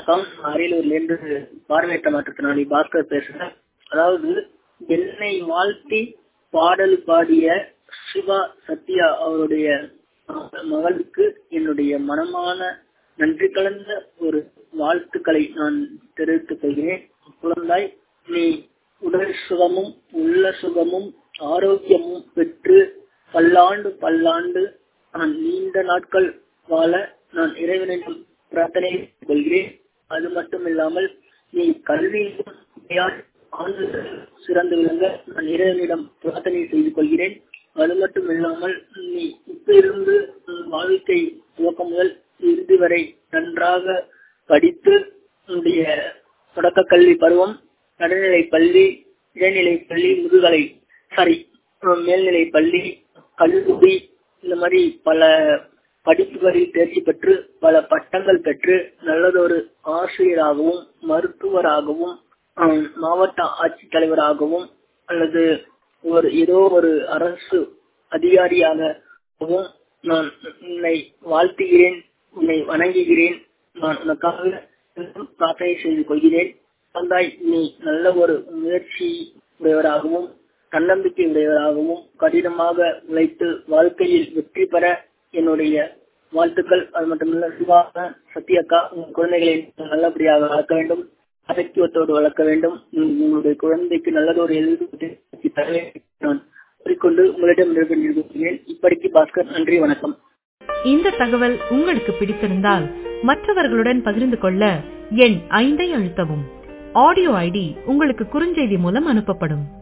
வணக்கம் அரியலூர்ல இருந்து பார்வையற்ற மாற்றுத்திறனாளி பாஸ்கர் பேசுறேன் அதாவது என்னை வாழ்த்தி பாடல் பாடிய சிவா சத்யா அவருடைய மகளுக்கு என்னுடைய மனமான நன்றி கலந்த ஒரு வாழ்த்துக்களை நான் தெரிவித்துக் கொள்கிறேன் குழந்தாய் நீ உடல் சுகமும் உள்ள சுகமும் ஆரோக்கியமும் பெற்று பல்லாண்டு பல்லாண்டு நான் நீண்ட நாட்கள் வாழ நான் இறைவனிடம் பிரார்த்தனை கொள்கிறேன் அது மட்டும் இல்லாமல் நீ கல்வியிலும் சிறந்து விளங்க நான் இறைவனிடம் பிரார்த்தனை செய்து கொள்கிறேன் அது மட்டும் இல்லாமல் நீ இப்ப இருந்து வாழ்க்கை துவக்கம் முதல் இறுதி வரை நன்றாக படித்து உன்னுடைய தொடக்க கல்வி பருவம் நடுநிலை பள்ளி இடைநிலை பள்ளி முதுகலை சாரி மேல்நிலை பள்ளி கல்லூரி இந்த மாதிரி பல படிப்புகளில் தேர்ச்சி பெற்று பல பட்டங்கள் பெற்று நல்லதொரு ஆசிரியராகவும் மருத்துவராகவும் மாவட்ட ஆட்சித்தலைவராகவும் அல்லது ஒரு ஏதோ ஒரு அரசு அதிகாரியாகவும் நான் உன்னை வாழ்த்துகிறேன் உன்னை வணங்குகிறேன் நான் உனக்காக பிரார்த்தனை செய்து கொள்கிறேன் தந்தாய் நீ நல்ல ஒரு முயற்சி உடையவராகவும் தன்னம்பிக்கை உடையவராகவும் கடினமாக உழைத்து வாழ்க்கையில் வெற்றி பெற என்னுடைய வாழ்த்துக்கள் அது மட்டுமல்ல சிவாக சத்யக்கா உங்கள் குழந்தைகளை நல்லபடியாக வளர்க்க வேண்டும் அசக்கியத்தோடு வளர்க்க வேண்டும் உங்களுடைய குழந்தைக்கு நல்லதொரு எழுதி தர நான் கூறிக்கொண்டு உங்களிடம் நிரூபிக்கிறேன் இப்படிக்கு பாஸ்கர் நன்றி வணக்கம் இந்த தகவல் உங்களுக்கு பிடித்திருந்தால் மற்றவர்களுடன் பகிர்ந்து கொள்ள எண் ஐந்தை அழுத்தவும் ஆடியோ ஐடி உங்களுக்கு குறுஞ்செய்தி மூலம் அனுப்பப்படும்